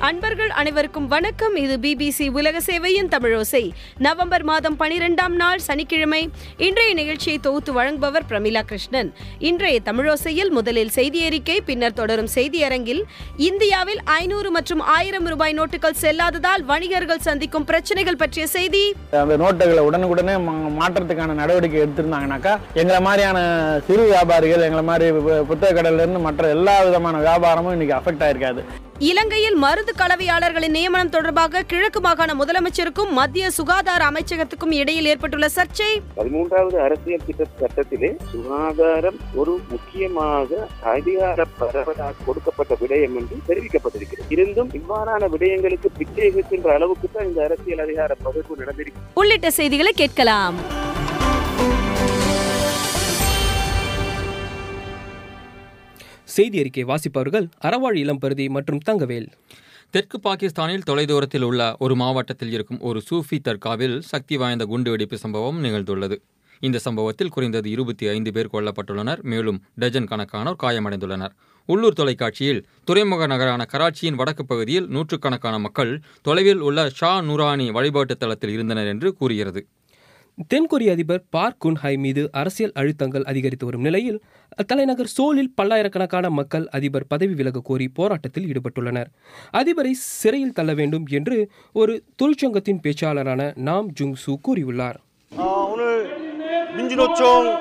அன்பர்கள் அனைவருக்கும் வணக்கம் இது பிபிசி உலக சேவையின் தமிழோசை நவம்பர் மாதம் பனிரெண்டாம் நாள் சனிக்கிழமை இன்றைய நிகழ்ச்சியை தொகுத்து வழங்குபவர் பிரமிளா கிருஷ்ணன் இன்றைய தமிழோசையில் முதலில் செய்தி அறிக்கை பின்னர் தொடரும் செய்தியரங்கில் இந்தியாவில் ஐநூறு மற்றும் ஆயிரம் ரூபாய் நோட்டுகள் செல்லாததால் வணிகர்கள் சந்திக்கும் பிரச்சனைகள் பற்றிய செய்தி அந்த நோட்டுகளை உடனுக்குடனே மா- மாற்றத்துக்கான நடவடிக்கை எடுத்திருந்தாங்கனாக்கா எங்களை மாதிரியான சிறு வியாபாரிகள் எங்களை மாதிரி பு- புத்தக கடையில இருந்து மற்ற எல்லா விதமான வியாபாரமும் இன்னைக்கு அஃபெக்ட் ஆயிருக்காது இலங்கையில் மருந்து கலவையாளர்களின் நியமனம் தொடர்பாக கிழக்கு மாகாண முதலமைச்சருக்கும் மத்திய சுகாதார அமைச்சகத்துக்கும் இடையில் ஏற்பட்டுள்ள சர்ச்சை பதிமூன்றாவது அரசியல் திட்ட சட்டத்திலே சுகாதாரம் ஒரு முக்கியமாக அதிகார பரவலாக கொடுக்கப்பட்ட விடயம் என்று தெரிவிக்கப்பட்டிருக்கிறது இருந்தும் இவ்வாறான விடயங்களுக்கு பிச்சை வைக்கின்ற அளவுக்கு தான் இந்த அரசியல் அதிகார பகிர்வு நடந்திருக்கிறது உள்ளிட்ட செய்திகளை கேட்கலாம் செய்தி அறிக்கை வாசிப்பவர்கள் அறவாழ் இளம்பருதி மற்றும் தங்கவேல் தெற்கு பாகிஸ்தானில் தொலைதூரத்தில் உள்ள ஒரு மாவட்டத்தில் இருக்கும் ஒரு சூஃபி தர்காவில் சக்தி வாய்ந்த குண்டுவெடிப்பு சம்பவம் நிகழ்ந்துள்ளது இந்த சம்பவத்தில் குறைந்தது இருபத்தி ஐந்து பேர் கொல்லப்பட்டுள்ளனர் மேலும் டஜன் கணக்கானோர் காயமடைந்துள்ளனர் உள்ளூர் தொலைக்காட்சியில் துறைமுக நகரான கராச்சியின் வடக்கு பகுதியில் நூற்றுக்கணக்கான மக்கள் தொலைவில் உள்ள ஷா நூரானி வழிபாட்டுத் தலத்தில் இருந்தனர் என்று கூறுகிறது தென்கொரிய அதிபர் பார்க் குன்ஹை மீது அரசியல் அழுத்தங்கள் அதிகரித்து வரும் நிலையில் தலைநகர் சோலில் பல்லாயிரக்கணக்கான மக்கள் அதிபர் பதவி விலக கோரி போராட்டத்தில் ஈடுபட்டுள்ளனர் அதிபரை சிறையில் தள்ள வேண்டும் என்று ஒரு தொழிற்சங்கத்தின் பேச்சாளரான நாம் ஜுங் சு கூறியுள்ளார் 아, 오늘 민주노총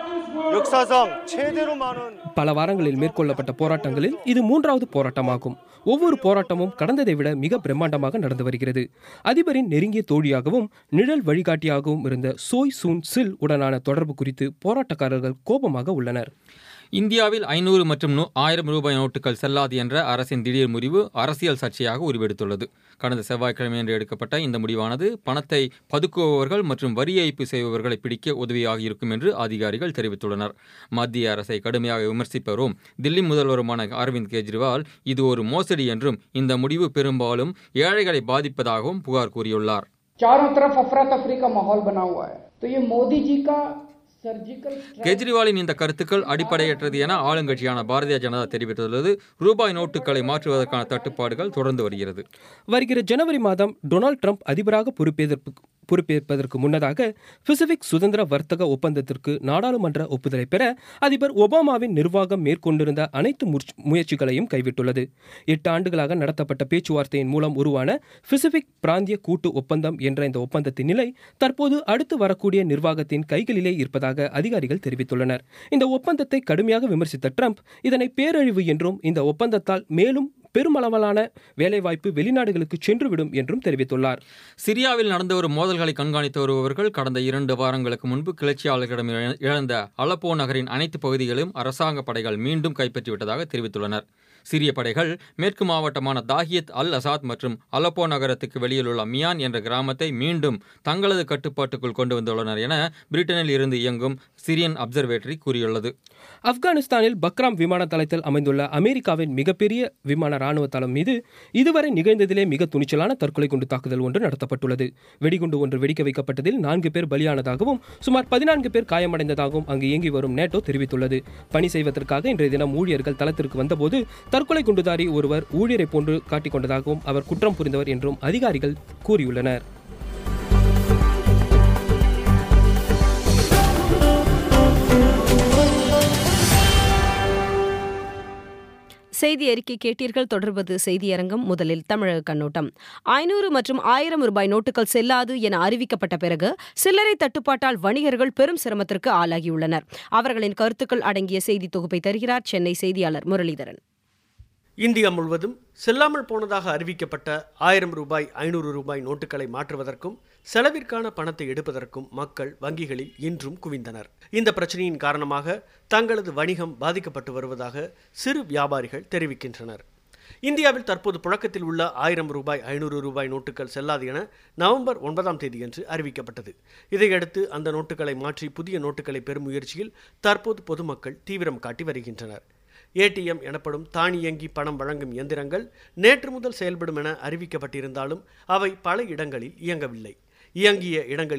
역사상 최대로 많은 பல வாரங்களில் மேற்கொள்ளப்பட்ட போராட்டங்களில் இது மூன்றாவது போராட்டமாகும் ஒவ்வொரு போராட்டமும் கடந்ததை விட மிக பிரம்மாண்டமாக நடந்து வருகிறது அதிபரின் நெருங்கிய தோழியாகவும் நிழல் வழிகாட்டியாகவும் இருந்த சோய் சூன் சில் உடனான தொடர்பு குறித்து போராட்டக்காரர்கள் கோபமாக உள்ளனர் இந்தியாவில் ஐநூறு மற்றும் நூ ஆயிரம் ரூபாய் நோட்டுகள் செல்லாது என்ற அரசின் திடீர் முடிவு அரசியல் சர்ச்சையாக உருவெடுத்துள்ளது கடந்த செவ்வாய்க்கிழமை என்று எடுக்கப்பட்ட இந்த முடிவானது பணத்தை பதுக்குபவர்கள் மற்றும் வரி ஏய்ப்பு செய்பவர்களை பிடிக்க உதவியாக இருக்கும் என்று அதிகாரிகள் தெரிவித்துள்ளனர் மத்திய அரசை கடுமையாக விமர்சிப்பவரும் தில்லி முதல்வருமான அரவிந்த் கெஜ்ரிவால் இது ஒரு மோசடி என்றும் இந்த முடிவு பெரும்பாலும் ஏழைகளை பாதிப்பதாகவும் புகார் கூறியுள்ளார் चारों तरफ अफरा तफरी का माहौल बना हुआ है तो ये मोदी जी का सर्जिकल கெஜ்ரிவாலின் இந்த கருத்துக்கள் அடிப்படையற்றது என ஆளுங்கட்சியான பாரதிய ஜனதா தெரிவித்துள்ளது ரூபாய் நோட்டுகளை மாற்றுவதற்கான தட்டுப்பாடுகள் தொடர்ந்து வருகிறது வருகிற ஜனவரி மாதம் டொனால்ட் ட்ரம்ப் அதிபராக பொறுப்பேற்பு பொறுப்பேற்பதற்கு முன்னதாக பசிபிக் சுதந்திர வர்த்தக ஒப்பந்தத்திற்கு நாடாளுமன்ற ஒப்புதலை பெற அதிபர் ஒபாமாவின் நிர்வாகம் மேற்கொண்டிருந்த அனைத்து முற்சி- முயற்சிகளையும் கைவிட்டுள்ளது எட்டு ஆண்டுகளாக நடத்தப்பட்ட பேச்சுவார்த்தையின் மூலம் உருவான பசிபிக் பிராந்திய கூட்டு ஒப்பந்தம் என்ற இந்த ஒப்பந்தத்தின் நிலை தற்போது அடுத்து வரக்கூடிய நிர்வாகத்தின் கைகளிலே இருப்பதாக அதிகாரிகள் தெரிவித்துள்ளனர் இந்த ஒப்பந்தத்தை கடுமையாக விமர்சித்த ட்ரம்ப் இதனை பேரழிவு என்றும் இந்த ஒப்பந்தத்தால் மேலும் பெருமளவிலான வேலைவாய்ப்பு வெளிநாடுகளுக்கு சென்றுவிடும் என்றும் தெரிவித்துள்ளார் சிரியாவில் நடந்த ஒரு மோதல்களை கண்காணித்து வருபவர்கள் கடந்த இரண்டு வாரங்களுக்கு முன்பு கிளர்ச்சியாளர்களிடம் இழ- இழந்த அலப்போ நகரின் அனைத்து பகுதிகளையும் அரசாங்க படைகள் மீண்டும் கைப்பற்றிவிட்டதாக தெரிவித்துள்ளனர் சிரிய படைகள் மேற்கு மாவட்டமான தாஹியத் அல் அசாத் மற்றும் அலப்போ நகரத்துக்கு வெளியில் உள்ள மியான் என்ற கிராமத்தை மீண்டும் தங்களது கட்டுப்பாட்டுக்குள் கொண்டு வந்துள்ளனர் என பிரிட்டனில் இருந்து இயங்கும் சிரியன் அப்சர்வேட்டரி கூறியுள்ளது ஆப்கானிஸ்தானில் பக்ராம் விமான தளத்தில் அமைந்துள்ள அமெரிக்காவின் மிகப்பெரிய விமான ராணுவ தளம் மீது இதுவரை நிகழ்ந்ததிலே மிக துணிச்சலான தற்கொலை குண்டு தாக்குதல் ஒன்று நடத்தப்பட்டுள்ளது வெடிகுண்டு ஒன்று வெடிக்க வைக்கப்பட்டதில் நான்கு பேர் பலியானதாகவும் சுமார் பதினான்கு பேர் காயமடைந்ததாகவும் அங்கு இயங்கி வரும் நேட்டோ தெரிவித்துள்ளது பணி செய்வதற்காக இன்றைய தினம் ஊழியர்கள் தளத்திற்கு வந்தபோது தற்கொலை குண்டுதாரி ஒருவர் ஊழியரை போன்று காட்டிக்கொண்டதாகவும் அவர் குற்றம் புரிந்தவர் என்றும் அதிகாரிகள் கூறியுள்ளனர் செய்தி அறிக்கை கேட்டீர்கள் தொடர்வது செய்தியரங்கம் முதலில் தமிழக கண்ணோட்டம் ஐநூறு மற்றும் ஆயிரம் ரூபாய் நோட்டுகள் செல்லாது என அறிவிக்கப்பட்ட பிறகு சில்லறை தட்டுப்பாட்டால் வணிகர்கள் பெரும் சிரமத்திற்கு ஆளாகியுள்ளனர் அவர்களின் கருத்துக்கள் அடங்கிய செய்தி தொகுப்பை தருகிறார் சென்னை செய்தியாளர் முரளிதரன் இந்தியா முழுவதும் செல்லாமல் போனதாக அறிவிக்கப்பட்ட ஆயிரம் ரூபாய் ஐநூறு ரூபாய் நோட்டுகளை மாற்றுவதற்கும் செலவிற்கான பணத்தை எடுப்பதற்கும் மக்கள் வங்கிகளில் இன்றும் குவிந்தனர் இந்த பிரச்சனையின் காரணமாக தங்களது வணிகம் பாதிக்கப்பட்டு வருவதாக சிறு வியாபாரிகள் தெரிவிக்கின்றனர் இந்தியாவில் தற்போது புழக்கத்தில் உள்ள ஆயிரம் ரூபாய் ஐநூறு ரூபாய் நோட்டுகள் செல்லாது என நவம்பர் ஒன்பதாம் தேதியன்று அறிவிக்கப்பட்டது இதையடுத்து அந்த நோட்டுகளை மாற்றி புதிய நோட்டுகளை பெறும் முயற்சியில் தற்போது பொதுமக்கள் தீவிரம் காட்டி வருகின்றனர் ஏடிஎம் எனப்படும் தானியங்கி பணம் வழங்கும் இயந்திரங்கள் நேற்று முதல் செயல்படும் என அறிவிக்கப்பட்டிருந்தாலும் அவை பல இடங்களில் இயங்கவில்லை இயங்கிய இடங்களிலும்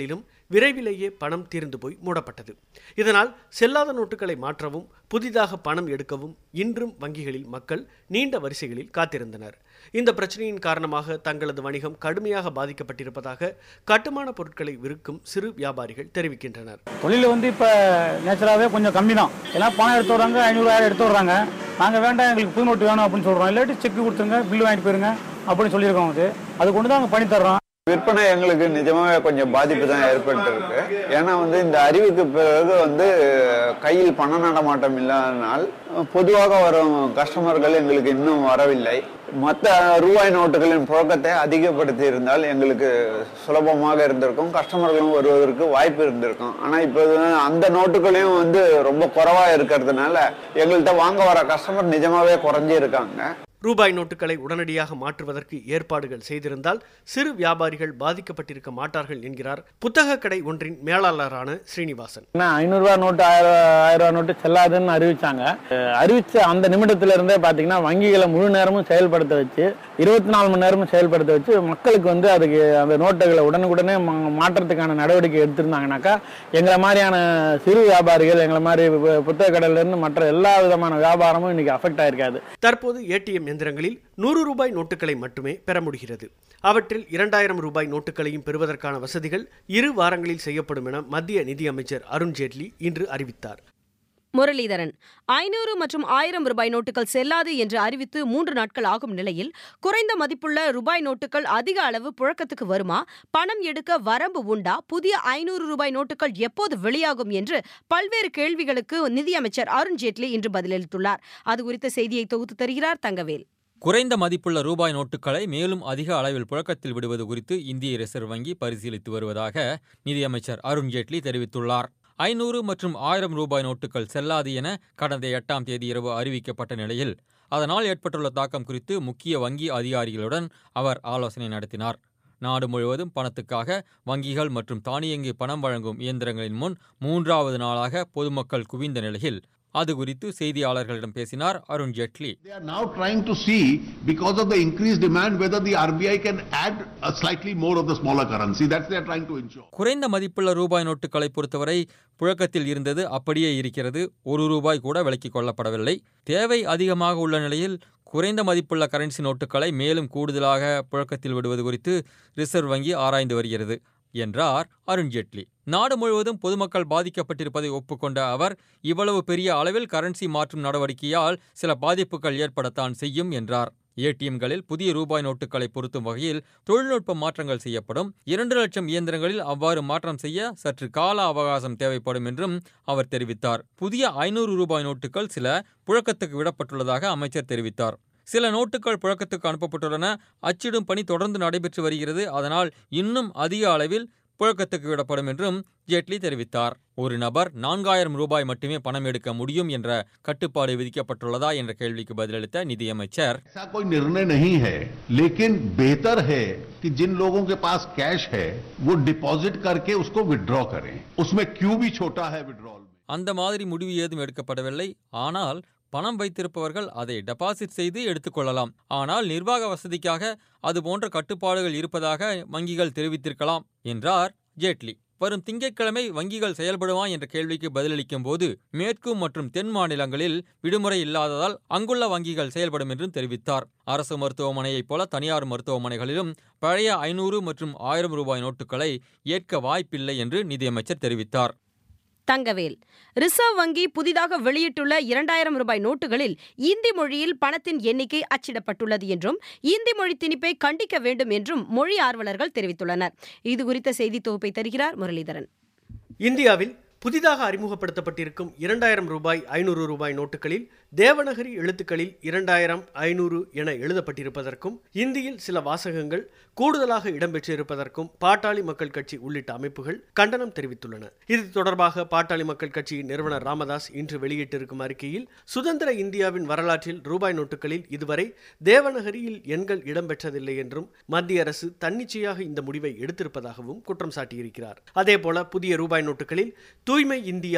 விரைவிலேயே பணம் தீர்ந்து போய் மூடப்பட்டது இதனால் செல்லாத நோட்டுகளை மாற்றவும் புதிதாக பணம் எடுக்கவும் இன்றும் வங்கிகளில் மக்கள் நீண்ட வரிசைகளில் காத்திருந்தனர் இந்த பிரச்சனையின் காரணமாக தங்களது வணிகம் கடுமையாக பாதிக்கப்பட்டிருப்பதாக கட்டுமான பொருட்களை விற்கும் சிறு வியாபாரிகள் தெரிவிக்கின்றனர் தொழில் வந்து இப்போ நேச்சுரலாகவே கொஞ்சம் கம்மி தான் எல்லாம் பணம் எடுத்து வர்றாங்க ஐநூறுவாயிரம் எடுத்து வர்றாங்க நாங்கள் வேண்டாம் எங்களுக்கு புது நோட்டு வேணும் அப்படின்னு சொல்கிறோம் இல்லாட்டி செக் கொடுத்துருங்க பில்லு வாங்கிட்டு போயிருங்க அப்படின்னு சொல்லியிருக்கோம் அது அது கொண்டு தான் நாங்கள் பண்ணி தர்றோம் விற்பனை எங்களுக்கு நிஜமாவே கொஞ்சம் பாதிப்பு தான் ஏற்பட்டு இருக்கு ஏன்னா வந்து இந்த அறிவுக்கு பிறகு வந்து கையில் பண நடமாட்டம் இல்லாதனால் பொதுவாக வரும் கஸ்டமர்கள் எங்களுக்கு இன்னும் வரவில்லை மற்ற ரூபாய் நோட்டுகளின் புழக்கத்தை அதிகப்படுத்தி இருந்தால் எங்களுக்கு சுலபமாக இருந்திருக்கும் கஸ்டமர்களும் வருவதற்கு வாய்ப்பு இருந்திருக்கும் ஆனால் இப்போ அந்த நோட்டுகளையும் வந்து ரொம்ப குறைவாக இருக்கிறதுனால எங்கள்கிட்ட வாங்க வர கஸ்டமர் நிஜமாவே குறைஞ்சி இருக்காங்க ரூபாய் நோட்டுகளை உடனடியாக மாற்றுவதற்கு ஏற்பாடுகள் செய்திருந்தால் சிறு வியாபாரிகள் பாதிக்கப்பட்டிருக்க மாட்டார்கள் என்கிறார் புத்தக கடை ஒன்றின் மேலாளரான ஸ்ரீனிவாசன் ஏன்னா ஐநூறுரூவா நோட்டு ஆயிரம் ஆயிரம் ரூபா நோட்டு செல்லாதுன்னு அறிவிச்சாங்க அஹ் அறிவிச்ச அந்த நிமிடத்துல இருந்தே பார்த்தீங்கன்னா வங்கிகளை முழு நேரமும் செயல்படுத்த வச்சு இருபத்தி நாலு மணி நேரமும் செயல்படுத்த வச்சு மக்களுக்கு வந்து அதுக்கு அந்த நோட்டுகளை உடனுக்குடனே மா- மாற்றத்துக்கான நடவடிக்கை எடுத்திருந்தாங்கனாக்கா எங்களை மாதிரியான சிறு வியாபாரிகள் எங்களை மாதிரி பு- புத்தக கடையில இருந்து மற்ற எல்லா விதமான வியாபாரமும் இன்னைக்கு அஃபெக்ட் ஆயிருக்காது தற்போது ஏடிஎம் எந்திரங்களில் நூறு ரூபாய் நோட்டுகளை மட்டுமே பெற முடிகிறது அவற்றில் இரண்டாயிரம் ரூபாய் நோட்டுகளையும் பெறுவதற்கான வசதிகள் இரு வாரங்களில் செய்யப்படும் என மத்திய நிதியமைச்சர் அருண்ஜேட்லி இன்று அறிவித்தார் முரளிதரன் ஐநூறு மற்றும் ஆயிரம் ரூபாய் நோட்டுகள் செல்லாது என்று அறிவித்து மூன்று நாட்கள் ஆகும் நிலையில் குறைந்த மதிப்புள்ள ரூபாய் நோட்டுகள் அதிக அளவு புழக்கத்துக்கு வருமா பணம் எடுக்க வரம்பு உண்டா புதிய ஐநூறு ரூபாய் நோட்டுகள் எப்போது வெளியாகும் என்று பல்வேறு கேள்விகளுக்கு நிதியமைச்சர் அருண்ஜேட்லி இன்று பதிலளித்துள்ளார் அது குறித்த செய்தியை தொகுத்து தருகிறார் தங்கவேல் குறைந்த மதிப்புள்ள ரூபாய் நோட்டுகளை மேலும் அதிக அளவில் புழக்கத்தில் விடுவது குறித்து இந்திய ரிசர்வ் வங்கி பரிசீலித்து வருவதாக நிதியமைச்சர் அருண் ஜேட்லி தெரிவித்துள்ளார் ஐநூறு மற்றும் ஆயிரம் ரூபாய் நோட்டுகள் செல்லாது என கடந்த எட்டாம் தேதி இரவு அறிவிக்கப்பட்ட நிலையில் அதனால் ஏற்பட்டுள்ள தாக்கம் குறித்து முக்கிய வங்கி அதிகாரிகளுடன் அவர் ஆலோசனை நடத்தினார் நாடு முழுவதும் பணத்துக்காக வங்கிகள் மற்றும் தானியங்கி பணம் வழங்கும் இயந்திரங்களின் முன் மூன்றாவது நாளாக பொதுமக்கள் குவிந்த நிலையில் அது குறித்து செய்தியாளர்களிடம் பேசினார் Arun Jaitley They are now trying to see, because of the increased demand, whether the RBI can add a slightly more of the smaller currency. That's they are trying to ensure. குறைந்த மதிப்புள்ள ரூபாய் நோட்டுகளை பொறுத்தவரை புழக்கத்தில் இருந்தது அப்படியே இருக்கிறது ஒரு ரூபாய் கூட விலக்கிக் கொள்ளப்படவில்லை தேவை அதிகமாக உள்ள நிலையில் குறைந்த மதிப்புள்ள கரன்சி நோட்டுகளை மேலும் கூடுதலாக புழக்கத்தில் விடுவது குறித்து ரிசர்வ் வங்கி ஆராய்ந்து வருகிறது என்றார் அருண்ஜேட்லி நாடு முழுவதும் பொதுமக்கள் பாதிக்கப்பட்டிருப்பதை ஒப்புக்கொண்ட அவர் இவ்வளவு பெரிய அளவில் கரன்சி மாற்றும் நடவடிக்கையால் சில பாதிப்புகள் ஏற்படத்தான் செய்யும் என்றார் ஏடிஎம்களில் புதிய ரூபாய் நோட்டுகளை பொருத்தும் வகையில் தொழில்நுட்ப மாற்றங்கள் செய்யப்படும் இரண்டு லட்சம் இயந்திரங்களில் அவ்வாறு மாற்றம் செய்ய சற்று கால அவகாசம் தேவைப்படும் என்றும் அவர் தெரிவித்தார் புதிய ஐநூறு ரூபாய் நோட்டுகள் சில புழக்கத்துக்கு விடப்பட்டுள்ளதாக அமைச்சர் தெரிவித்தார் சில நோட்டுகள் புழக்கத்துக்கு அனுப்பப்பட்டுள்ளன அச்சிடும் பணி தொடர்ந்து நடைபெற்று வருகிறது அதனால் இன்னும் அதிக அளவில் புழக்கத்துக்கு விடப்படும் என்றும் ஜேட்லி தெரிவித்தார் ஒரு நபர் நான்காயிரம் ரூபாய் மட்டுமே பணம் எடுக்க முடியும் என்ற கட்டுப்பாடு விதிக்கப்பட்டுள்ளதா என்ற கேள்விக்கு பதிலளித்த நிதியமைச்சர் ऐसा कोई निर्णय नहीं है लेकिन बेहतर है कि जिन लोगों के पास कैश है वो डिपॉजिट करके उसको विड्रॉ करें उसमें क्यू भी छोटा है विड्रॉल में அந்த மாதிரி முடிவு ஏதும் எடுக்கப்படவில்லை ஆனால் பணம் வைத்திருப்பவர்கள் அதை டெபாசிட் செய்து எடுத்துக்கொள்ளலாம் ஆனால் நிர்வாக வசதிக்காக அதுபோன்ற கட்டுப்பாடுகள் இருப்பதாக வங்கிகள் தெரிவித்திருக்கலாம் என்றார் ஜேட்லி வரும் திங்கட்கிழமை வங்கிகள் செயல்படுமா என்ற கேள்விக்கு பதிலளிக்கும் போது மேற்கு மற்றும் தென் மாநிலங்களில் விடுமுறை இல்லாததால் அங்குள்ள வங்கிகள் செயல்படும் என்றும் தெரிவித்தார் அரசு மருத்துவமனையைப் போல தனியார் மருத்துவமனைகளிலும் பழைய ஐநூறு மற்றும் ஆயிரம் ரூபாய் நோட்டுகளை ஏற்க வாய்ப்பில்லை என்று நிதியமைச்சர் தெரிவித்தார் தங்கவேல் ரிசர்வ் வங்கி புதிதாக வெளியிட்டுள்ள இரண்டாயிரம் ரூபாய் நோட்டுகளில் இந்தி மொழியில் பணத்தின் எண்ணிக்கை அச்சிடப்பட்டுள்ளது என்றும் இந்தி மொழி திணிப்பை கண்டிக்க வேண்டும் என்றும் மொழி ஆர்வலர்கள் தெரிவித்துள்ளனர் இது குறித்த செய்தி தொகுப்பை தருகிறார் முரளிதரன் இந்தியாவில் புதிதாக அறிமுகப்படுத்தப்பட்டிருக்கும் இரண்டாயிரம் ரூபாய் ஐநூறு ரூபாய் நோட்டுகளில் தேவநகரி எழுத்துக்களில் இரண்டாயிரம் ஐநூறு என எழுதப்பட்டிருப்பதற்கும் இந்தியில் சில வாசகங்கள் கூடுதலாக இடம்பெற்றிருப்பதற்கும் பாட்டாளி மக்கள் கட்சி உள்ளிட்ட அமைப்புகள் கண்டனம் தெரிவித்துள்ளன இது தொடர்பாக பாட்டாளி மக்கள் கட்சியின் நிறுவனர் ராமதாஸ் இன்று வெளியிட்டிருக்கும் அறிக்கையில் சுதந்திர இந்தியாவின் வரலாற்றில் ரூபாய் நோட்டுகளில் இதுவரை தேவநகரியில் எண்கள் இடம்பெற்றதில்லை என்றும் மத்திய அரசு தன்னிச்சையாக இந்த முடிவை எடுத்திருப்பதாகவும் குற்றம் சாட்டியிருக்கிறார் அதேபோல புதிய ரூபாய் நோட்டுகளில் தூய்மை இந்தியா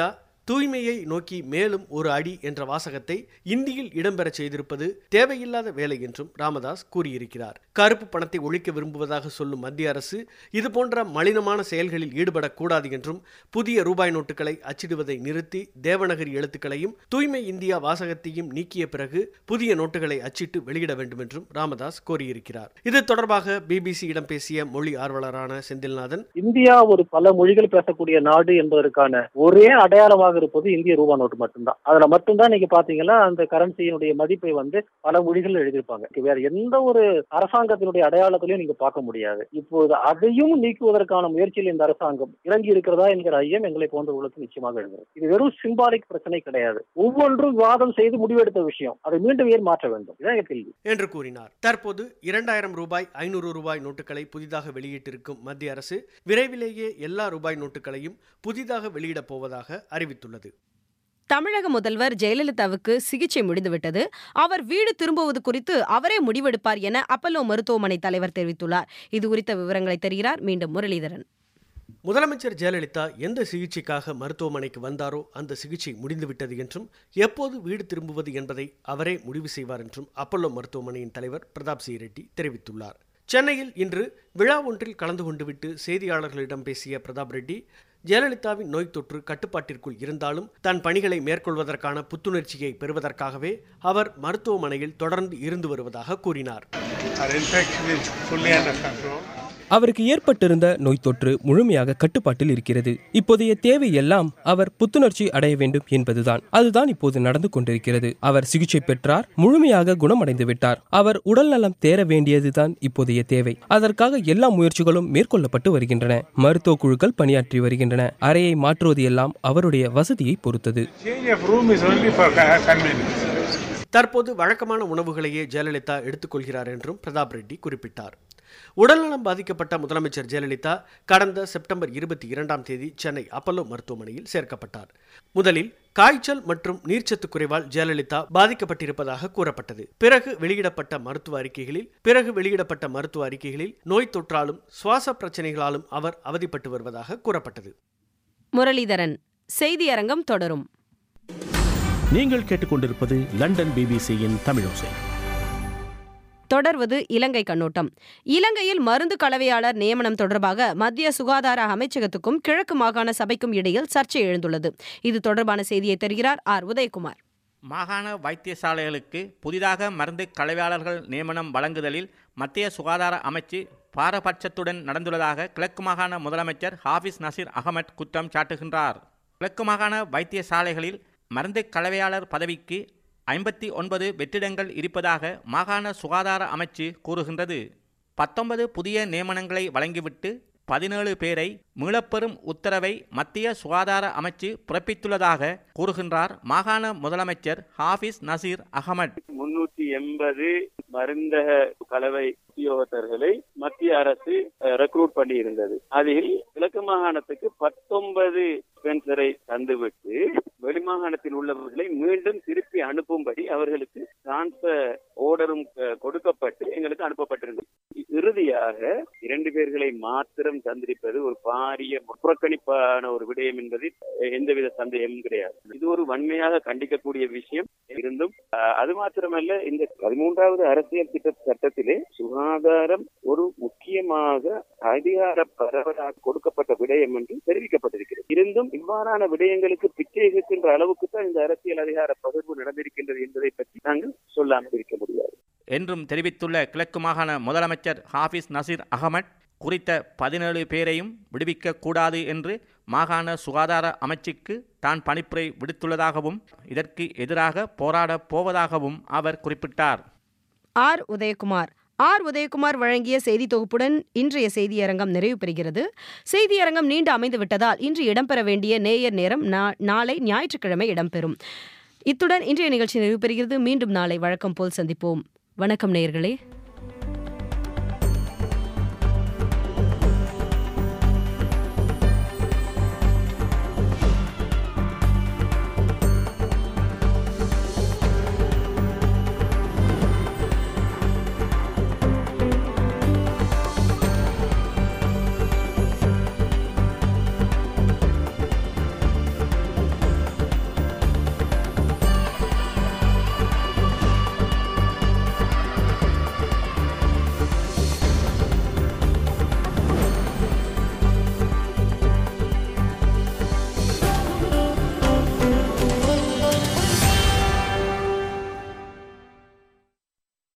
தூய்மையை நோக்கி மேலும் ஒரு அடி என்ற வாசகத்தை இந்தியில் இடம்பெறச் செய்திருப்பது தேவையில்லாத வேலை என்றும் ராமதாஸ் கூறியிருக்கிறார் கருப்பு பணத்தை ஒழிக்க விரும்புவதாக சொல்லும் மத்திய அரசு இதுபோன்ற மலினமான செயல்களில் ஈடுபடக்கூடாது என்றும் புதிய ரூபாய் நோட்டுகளை அச்சிடுவதை நிறுத்தி தேவநகரி எழுத்துக்களையும் தூய்மை இந்தியா வாசகத்தையும் நீக்கிய பிறகு புதிய நோட்டுகளை அச்சிட்டு வெளியிட வேண்டும் என்றும் ராமதாஸ் கோரியிருக்கிறார் இது தொடர்பாக பிபிசியிடம் பேசிய மொழி ஆர்வலரான செந்தில்நாதன் இந்தியா ஒரு பல மொழிகள் பேசக்கூடிய நாடு என்பதற்கான ஒரே அடையாளமாக இருப்பது இந்திய ரூபா நோட்டு மட்டும்தான் அதுல மட்டும்தான் நீங்க பாத்தீங்கன்னா அந்த கரன்சியினுடைய மதிப்பை வந்து பல மொழிகள் எழுதியிருப்பாங்க வேற எந்த ஒரு அரசாங்கத்தினுடைய அடையாளத்திலையும் நீங்க பார்க்க முடியாது இப்போது அதையும் நீக்குவதற்கான முயற்சியில் இந்த அரசாங்கம் இறங்கி இருக்கிறதா என்கிற ஐயம் எங்களை போன்றவர்களுக்கு நிச்சயமாக எழுகிறது இது வெறும் சிம்பாலிக் பிரச்சனை கிடையாது ஒவ்வொன்றும் விவாதம் செய்து முடிவெடுத்த விஷயம் அதை மீண்டும் ஏன் மாற்ற வேண்டும் இதான் என் கேள்வி என்று கூறினார் தற்போது இரண்டாயிரம் ரூபாய் ஐநூறு ரூபாய் நோட்டுகளை புதிதாக வெளியிட்டிருக்கும் மத்திய அரசு விரைவிலேயே எல்லா ரூபாய் நோட்டுகளையும் புதிதாக வெளியிடப் போவதாக அறிவித்துள்ளது தமிழக முதல்வர் ஜெயலலிதாவுக்கு சிகிச்சை முடிந்துவிட்டது அவர் வீடு திரும்புவது குறித்து அவரே முடிவெடுப்பார் என அப்பல்லோ மருத்துவமனை தலைவர் தெரிவித்துள்ளார் இது குறித்த விவரங்களை தருகிறார் மீண்டும் முரளிதரன் முதலமைச்சர் ஜெயலலிதா எந்த சிகிச்சைக்காக மருத்துவமனைக்கு வந்தாரோ அந்த சிகிச்சை முடிந்துவிட்டது என்றும் எப்போது வீடு திரும்புவது என்பதை அவரே முடிவு செய்வார் என்றும் அப்பல்லோ மருத்துவமனையின் தலைவர் பிரதாப் சி ரெட்டி தெரிவித்துள்ளார் சென்னையில் இன்று விழா ஒன்றில் கலந்து கொண்டுவிட்டு செய்தியாளர்களிடம் பேசிய பிரதாப் ரெட்டி ஜெயலலிதாவின் நோய் தொற்று கட்டுப்பாட்டிற்குள் இருந்தாலும் தன் பணிகளை மேற்கொள்வதற்கான புத்துணர்ச்சியை பெறுவதற்காகவே அவர் மருத்துவமனையில் தொடர்ந்து இருந்து வருவதாக கூறினார் அவருக்கு ஏற்பட்டிருந்த நோய் தொற்று முழுமையாக கட்டுப்பாட்டில் இருக்கிறது இப்போதைய தேவை எல்லாம் அவர் புத்துணர்ச்சி அடைய வேண்டும் என்பதுதான் அதுதான் இப்போது நடந்து கொண்டிருக்கிறது அவர் சிகிச்சை பெற்றார் முழுமையாக குணமடைந்து விட்டார் அவர் உடல் நலம் தேர வேண்டியதுதான் இப்போதைய தேவை அதற்காக எல்லா முயற்சிகளும் மேற்கொள்ளப்பட்டு வருகின்றன மருத்துவ குழுக்கள் பணியாற்றி வருகின்றன அறையை மாற்றுவது எல்லாம் அவருடைய வசதியை பொறுத்தது தற்போது வழக்கமான உணவுகளையே ஜெயலலிதா எடுத்துக்கொள்கிறார் என்றும் பிரதாப் ரெட்டி குறிப்பிட்டார் உடல்நலம் பாதிக்கப்பட்ட முதலமைச்சர் ஜெயலலிதா கடந்த செப்டம்பர் இருபத்தி இரண்டாம் தேதி சென்னை அப்பல்லோ மருத்துவமனையில் சேர்க்கப்பட்டார் முதலில் காய்ச்சல் மற்றும் நீர்ச்சத்து குறைவால் ஜெயலலிதா பாதிக்கப்பட்டிருப்பதாக கூறப்பட்டது பிறகு வெளியிடப்பட்ட மருத்துவ அறிக்கைகளில் பிறகு வெளியிடப்பட்ட மருத்துவ அறிக்கைகளில் நோய் தொற்றாலும் சுவாச பிரச்சனைகளாலும் அவர் அவதிப்பட்டு வருவதாக கூறப்பட்டது முரளிதரன் செய்தியரங்கம் தொடரும் நீங்கள் கேட்டுக்கொண்டிருப்பது லண்டன் பிபிசியின் தமிழோசை தொடர்வது இலங்கை கண்ணோட்டம் இலங்கையில் மருந்து கலவையாளர் நியமனம் தொடர்பாக மத்திய சுகாதார அமைச்சகத்துக்கும் கிழக்கு மாகாண சபைக்கும் இடையில் சர்ச்சை எழுந்துள்ளது இது தொடர்பான செய்தியை தருகிறார் ஆர் உதயகுமார் மாகாண வைத்தியசாலைகளுக்கு புதிதாக மருந்து கலவையாளர்கள் நியமனம் வழங்குதலில் மத்திய சுகாதார அமைச்சு பாரபட்சத்துடன் நடந்துள்ளதாக கிழக்கு மாகாண முதலமைச்சர் ஹாஃபிஸ் நசீர் அகமட் குற்றம் சாட்டுகின்றார் கிழக்கு மாகாண வைத்தியசாலைகளில் மருந்து கலவையாளர் பதவிக்கு ஐம்பத்தி ஒன்பது வெற்றிடங்கள் இருப்பதாக மாகாண சுகாதார அமைச்சு கூறுகின்றது பத்தொன்பது புதிய நியமனங்களை வழங்கிவிட்டு பதினேழு பேரை மீளப்பெறும் உத்தரவை மத்திய சுகாதார அமைச்சு பிறப்பித்துள்ளதாக கூறுகின்றார் மாகாண முதலமைச்சர் ஹாஃபிஸ் நசீர் அகமட் முன்னூற்றி எண்பது மருந்தக கலவை உத்தியோகத்தர்களை மத்திய அரசு ரெக்ரூட் பண்ணி இருந்தது அதில் கிழக்கு மாகாணத்துக்கு பத்தொன்பது ஸ்பென்சரை தந்துவிட்டு வெளிமாகாணத்தில் உள்ளவர்களை மீண்டும் திருப்பி அனுப்பும்படி அவர்களுக்கு டிரான்ஸ்பர் ஓர்டரும் கொடுக்கப்பட்டு எங்களுக்கு அனுப்பப்பட்டிருந்தது இறுதியாக இரண்டு பேர்களை மாத்திரம் தந்திருப்பது ஒரு பாரிய புறக்கணிப்பான ஒரு விடயம் என்பதில் எந்தவித சந்தேகமும் கிடையாது இது ஒரு வன்மையாக கண்டிக்கக்கூடிய விஷயம் இருந்தும் அது மாத்திரமல்ல இந்த பதிமூன்றாவது அரசியல் திட்ட சட்டத்திலே சுகாதாரம் ஒரு முக்கியமாக அதிகார பரவலாக கொடுக்கப்பட்ட விடயம் என்று தெரிவிக்கப்பட்டிருக்கிறது இருந்தும் இவ்வாறான விடயங்களுக்கு பிச்சை இருக்கின்ற அளவுக்கு தான் இந்த அரசியல் அதிகார பகிர்வு நடந்திருக்கின்றது என்பதை பற்றி நாங்கள் சொல்லாமல் இருக்க முடியாது என்றும் தெரிவித்துள்ள கிழக்கு மாகாண முதலமைச்சர் ஹாஃபிஸ் நசீர் அகமட் குறித்த பதினேழு பேரையும் விடுவிக்க கூடாது என்று மாகாண சுகாதார அமைச்சுக்கு தான் பணிப்புரை விடுத்துள்ளதாகவும் இதற்கு எதிராக போராடப் போவதாகவும் அவர் குறிப்பிட்டார் ஆர் உதயகுமார் ஆர் உதயகுமார் வழங்கிய செய்தி தொகுப்புடன் இன்றைய செய்தியரங்கம் நிறைவு பெறுகிறது செய்தியரங்கம் நீண்டு அமைந்து விட்டதால் இன்று இடம்பெற வேண்டிய நேயர் நேரம் நாளை ஞாயிற்றுக்கிழமை இடம்பெறும் இத்துடன் இன்றைய நிகழ்ச்சி நிறைவு பெறுகிறது மீண்டும் நாளை வழக்கம் போல் சந்திப்போம் வணக்கம் நேயர்களே